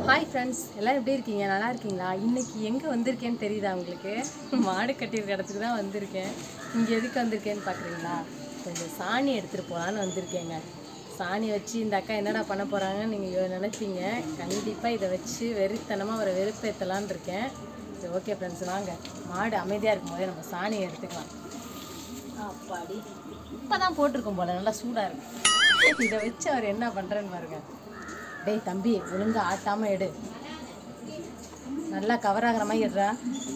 Hi friends எல்லாம் எப்படி இருக்கீங்க நல்லா இருக்கீங்களா இன்னைக்கு எங்கே வந்திருக்கேன்னு தெரியுதா உங்களுக்கு மாடு கட்டியிருக்க இடத்துக்கு தான் வந்திருக்கேன் இங்கே எதுக்கு வந்திருக்கேன்னு பார்க்குறீங்களா கொஞ்சம் சாணி எடுத்துகிட்டு போகலான்னு வந்திருக்கேங்க சாணி வச்சு இந்த அக்கா என்னடா பண்ண போகிறாங்கன்னு நீங்கள் நினைப்பீங்க கண்டிப்பாக இதை வச்சு வெறித்தனமாக ஒரு வெறுப்பேற்றலான்னு இருக்கேன் சரி ஓகே ஃப்ரெண்ட்ஸ் வாங்க மாடு அமைதியாக இருக்கும்போதே நம்ம சாணியை எடுத்துக்கலாம் அப்பாடி இப்போ தான் போட்டிருக்கோம் போல நல்லா சூடாக இருக்கு இதை வச்சு அவர் என்ன பண்ணுறேன்னு பாருங்க டேய் தம்பி ஒழுங்கா ஆட்டாமல் எடு நல்லா கவர் ஆகிற மாதிரி எடுறா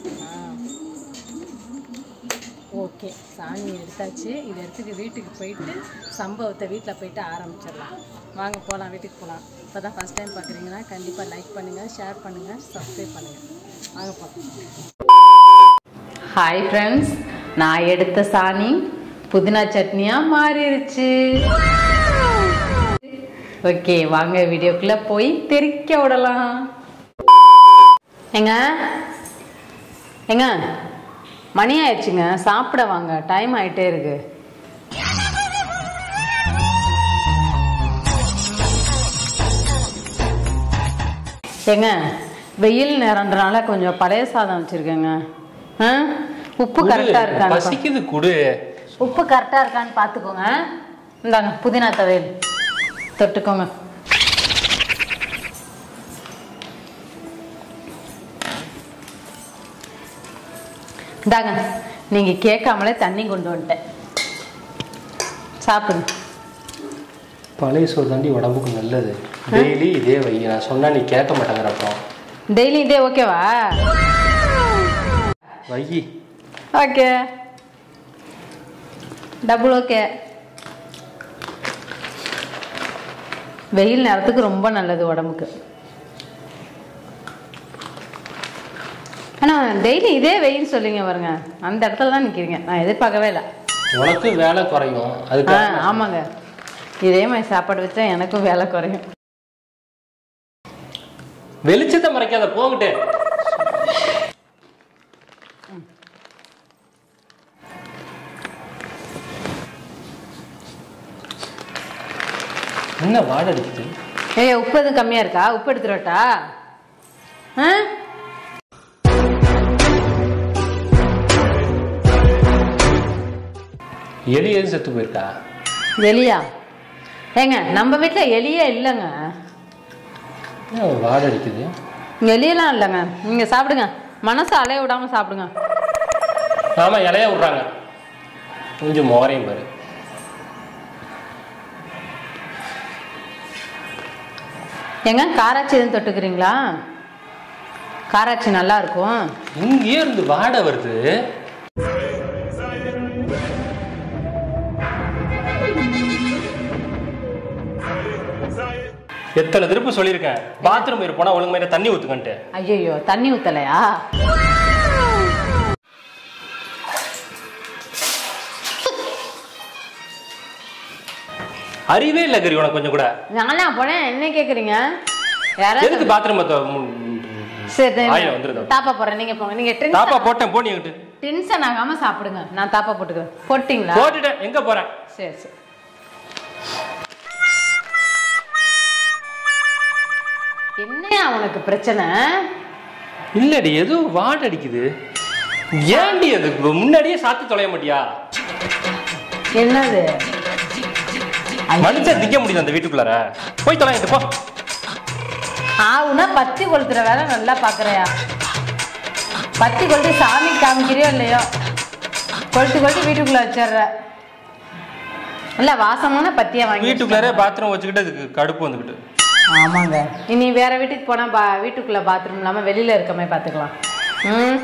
ஓகே சாணி எடுத்தாச்சு இதை எடுத்துட்டு வீட்டுக்கு போயிட்டு சம்பவத்தை வீட்டில் போயிட்டு ஆரம்பிச்சிடலாம் வாங்க போகலாம் வீட்டுக்கு போகலாம் இப்போ தான் ஃபஸ்ட் டைம் பார்க்குறீங்கன்னா கண்டிப்பாக லைக் பண்ணுங்கள் ஷேர் பண்ணுங்கள் சப்ஸ்கிரைப் பண்ணுங்கள் வாங்க போகலாம் ஹாய் ஃப்ரெண்ட்ஸ் நான் எடுத்த சாணி புதினா சட்னியாக மாறிடுச்சு ஓகே வாங்க வீடியோக்குள்ள போய் தெறிக்க விடலாம் ஏங்க ஏங்க மணி ஆயிடுச்சுங்க சாப்பிட வாங்க டைம் ஆயிட்டே இருக்கு ஏங்க வெயில் நேரம்ன்றனால கொஞ்சம் பழைய சாதம் வச்சிருக்கேங்க ஆ? உப்பு கரெக்டா இருக்கான்னு பா- பசிக்குது குடு உப்பு கரெக்டாக இருக்கான்னு பார்த்துக்கோங்க இந்தாங்க புதினா துவையல் தொட்டுக்கோங்க இந்தாங்க நீங்கள் கேட்காமலே தண்ணி கொண்டு வந்துட்டேன் சாப்பிடுங்க பழைய சோறு தாண்டி உடம்புக்கு நல்லது டெய்லி இதே வை நான் சொன்னா நீ கேட்க மாட்டேங்கிற அப்புறம் டெய்லி இதே ஓகேவா வை ஓகே டபுள் ஓகே வெயில் நேரத்துக்கு ரொம்ப நல்லது உடம்புக்கு ஆனால் டெய்லி இதே வெயில் சொல்லிங்க பாருங்க அந்த இடத்துல தான் நிற்கிறீங்க நான் எதிர்பார்க்கவே இல்லை உனக்கு வேலை குறையும் ஆ அதுக்கு ஆமாங்க இதே மாதிரி சாப்பாடு வச்சா எனக்கும் வேலை குறையும் வெளிச்சத்தை மறைக்காத போங்கிட்டு என்ன வாடை அடிக்குது ஏய் உப்பு எதுவும் கம்மியாக இருக்கா உப்பு எடுத்துருவட்டா ஆ எலி எதுவும் செத்து போயிருக்கா எலியா ஏங்க நம்ம வீட்டில் எலியே இல்லைங்க ஏன் வாடை அடிக்குது எலியெல்லாம் இல்லைங்க நீங்கள் சாப்பிடுங்க மனசு அலைய விடாமல் சாப்பிடுங்க ஆமா இலையா விட்றாங்க கொஞ்சம் மோரையும் பாரு ஏங்க காராச்சி எதுவும் தொட்டுக்கிறீங்களா காராச்சி நல்லா இருக்கும் இங்கேயே இருந்து வாடை வருது எத்தனை திருப்பு சொல்லியிருக்கேன் பாத்ரூம் போய் போனா ஒழுங்கு மாதிரி தண்ணி ஊத்துக்கன்ட்டு ஐயோ தண்ணி ஊற்றலையா அறிவே இல்லை கறி உனக்கு கொஞ்சம் கூட நானா போனேன் என்ன கேட்குறீங்க யாராவது எதுக்கு பாத்ரூம் சரி ஆயில வந்துருதா தாப்பா போகிறேன் நீங்கள் போங்க நீங்கள் தாப்பா டென்ஷன் போட்டேன் போனி என்கிட்ட டென்ஷன் ஆகாமல் சாப்பிடுங்க நான் தாப்பா போட்டுக்கிறேன் போட்டிங்களா போட்டுட்டேன் எங்க போறேன் சரி சரி என்னையா உனக்கு பிரச்சனை இல்லடி ஏதோ வாடை அடிக்குது ஏன்டி அது முன்னாடியே சாத்தி தொலைய மாட்டியா என்னது மனுஷன் திக்க முடியுது அந்த வீட்டுக்குள்ளார போய் தொலைங்கிட்டு போ ஆவுனா பத்தி கொளுத்துற வேலை நல்லா பாக்குறையா பத்தி கொளுத்தி சாமி காமிக்கிறியோ இல்லையோ கொளுத்து கொளுத்தி வீட்டுக்குள்ள வச்சிடுற இல்ல வாசமான பத்தியா வாங்கி வீட்டுக்குள்ளாரே பாத்ரூம் வச்சுக்கிட்டு அதுக்கு கடுப்பு வந்துக்கிட்டு ஆமாங்க இனி வேற வீட்டுக்கு போனா பா வீட்டுக்குள்ள பாத்ரூம் இல்லாம வெளியில இருக்க மாதிரி பாத்துக்கலாம் ம்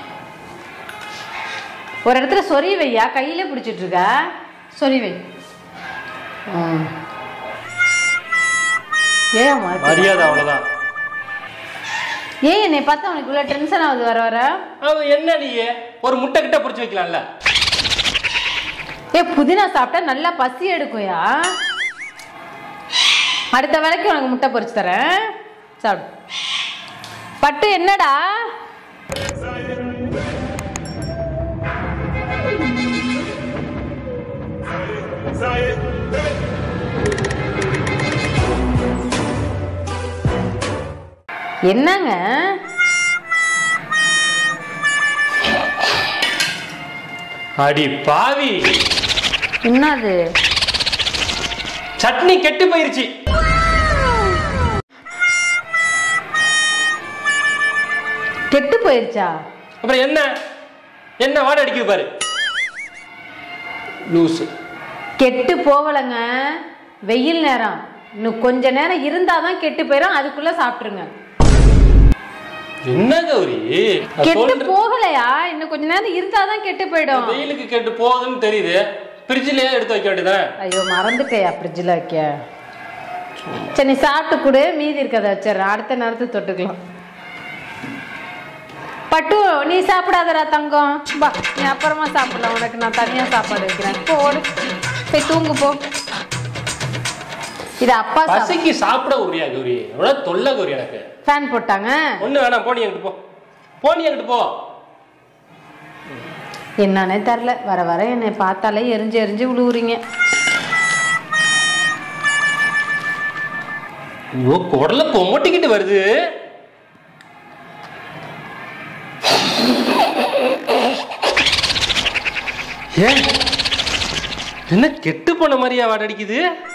ஒரு இடத்துல சொறி வையா கையில பிடிச்சிட்டு இருக்க சொறி வை ம். ஏன் மாத்தி- மரியாதை அவ்வளவுதான் ஏன் என்னை பார்த்தா உனக்கு இவ்வளோ டென்ஷன் ஆகுது வர வர அவன் என்ன நீ ஒரு முட்டை கிட்ட பிடிச்சி வைக்கலாம்ல ஏ புதினா சாப்பிட்டா நல்லா பசி எடுக்கும்யா அடுத்த வேலைக்கு உனக்கு முட்டை பொரிச்சு தரேன் சாப்பிடு பட்டு என்னடா என்னங்க அடி பாவி என்னது சட்னி கெட்டு போயிருச்சு கெட்டு போயிருச்சா அப்புறம் என்ன என்ன வாடை அடிக்குது பாரு லூசு கெட்டு போகலைங்க வெயில் நேரம் இன்னும் கொஞ்ச நேரம் இருந்தாதான் கெட்டு போயிடும் அதுக்குள்ள சாப்பிட்டுருங்க என்ன கௌரி நான் கெட்டு சொல்றேன். போகலையா இன்னும் கொஞ்ச நேரம் இருந்தாதான் கெட்டு போயிடும் வெயிலுக்கு கெட்டு போகுதுன்னு தெரியுது ஃப்ரிட்ஜ்லயே எடுத்து வைக்க வேண்டியதானே ஐயோ மறந்துட்டேயா ஃப்ரிட்ஜில் வைக்க சரி நீ சாப்பிட்டு கொடு மீதி இருக்கதை வச்சிடறேன் அடுத்த நேரத்துக்கு தொட்டுக்கலாம் பட்டு நீ சாப்பிடாதடா தங்கம் வா நீ அப்புறமா சாப்பிடலாம் உனக்கு நான் தனியா சாப்பாடு வைக்கிறேன் போடு போய் தூங்கு போ இது அப்பா பசிக்கு சாப்பிட உரியா கௌரி எவ்வளவு தொல்லை கௌரி எனக்கு ஃபேன் போட்டாங்க ஒண்ணு வேணாம் போனி எங்கிட்டு போ போனி எங்கிட்டு போ என்னன்னே தெரில வர வர என்னை பார்த்தாலே எரிஞ்சு எரிஞ்சு விழுவுறீங்க ஐயோ குடல கொமட்டிக்கிட்டு வருது ஏன் என்ன கெட்டு போன மாதிரியா வாட அடிக்குது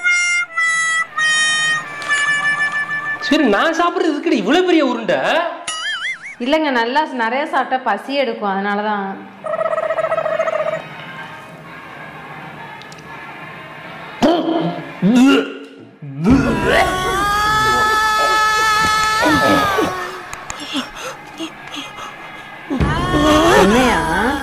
சரி நான் சாப்பிடுறது இதுக்கு இவ்வளவு பெரிய உருண்டை இல்லைங்க நல்லா நிறைய சாப்பிட்டா பசி எடுக்கும் அதனால தான் என்னையா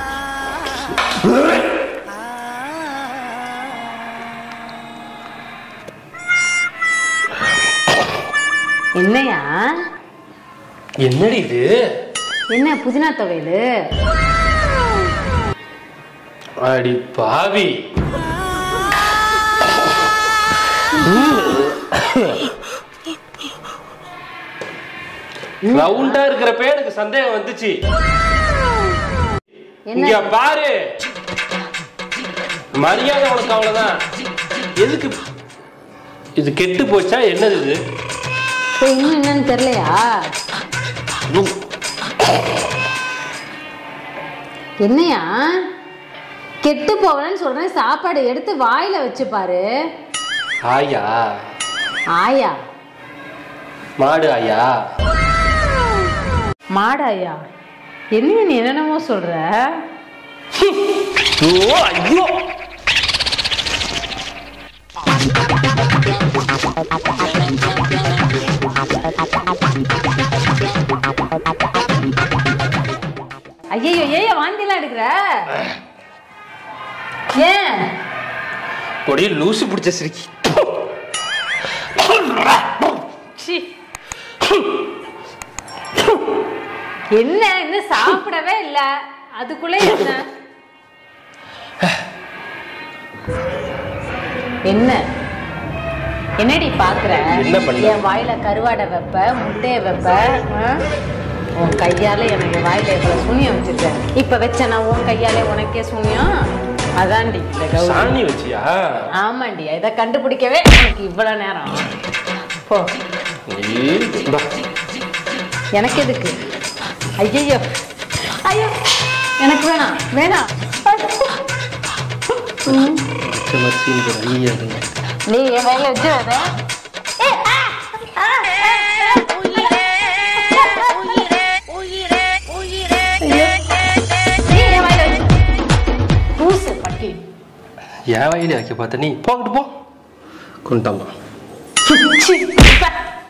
என்னையா என்னடி இது என்ன புதினா துவையல் அடி பாவி ரவுண்டா இருக்கிறப்ப எனக்கு சந்தேகம் வந்துச்சு இங்க என்ன பாரு மரியாதை உனக்கு அவ்வளவுதான் எதுக்கு இது கெட்டு போச்சா என்னது இது இப்போ இன்னும் என்னன்னு தெரியலையா என்னையா கெட்டு போகலன்னு சொல்றேன் சாப்பாடு எடுத்து வாயில வச்சு பாரு ஆயா ஆயா மாடு ஆயா மாடாயா என்ன நீ என்னென்னமோ சொல்ற ஐயோ ஐயோ ஐயோ ஏய வாந்திலாம் எடுக்கிற ஏன் ஒரே லூசு பிடிச்ச சிரிக்கி சி. என்ன இன்னும் சாப்பிடவே இல்ல அதுக்குள்ள என்ன என்ன என்னடி பாக்குற என்ன பண்ண? என் வாயில கருவாடை வைப்ப முட்டைய வைப்ப ஆ? உன் கையால எனக்கு வாயில எவ்வளவு சூனியம் வச்சிருக்க இப்ப வச்சனா உன் கையால உனக்கே சூனியம் அதான்டி இந்த கௌரி சாணி வச்சியா ஆமாண்டி இதை கண்டுபிடிக்கவே எனக்கு இவ்வளவு நேரம் போ ஏய், இந்தா. எனக்கு எதுக்கு ஐயோ ஐயோ எனக்கு வேணாம் வேணாம் ம், பச்சை மரிசின்னு ஐயா அதுங்க. நீ என் வயல வச்சு அதை பூசு பட்டி என் வயலே வைக்க பார்த்த நீ போகிட்டு போ கொண்டாமா சி,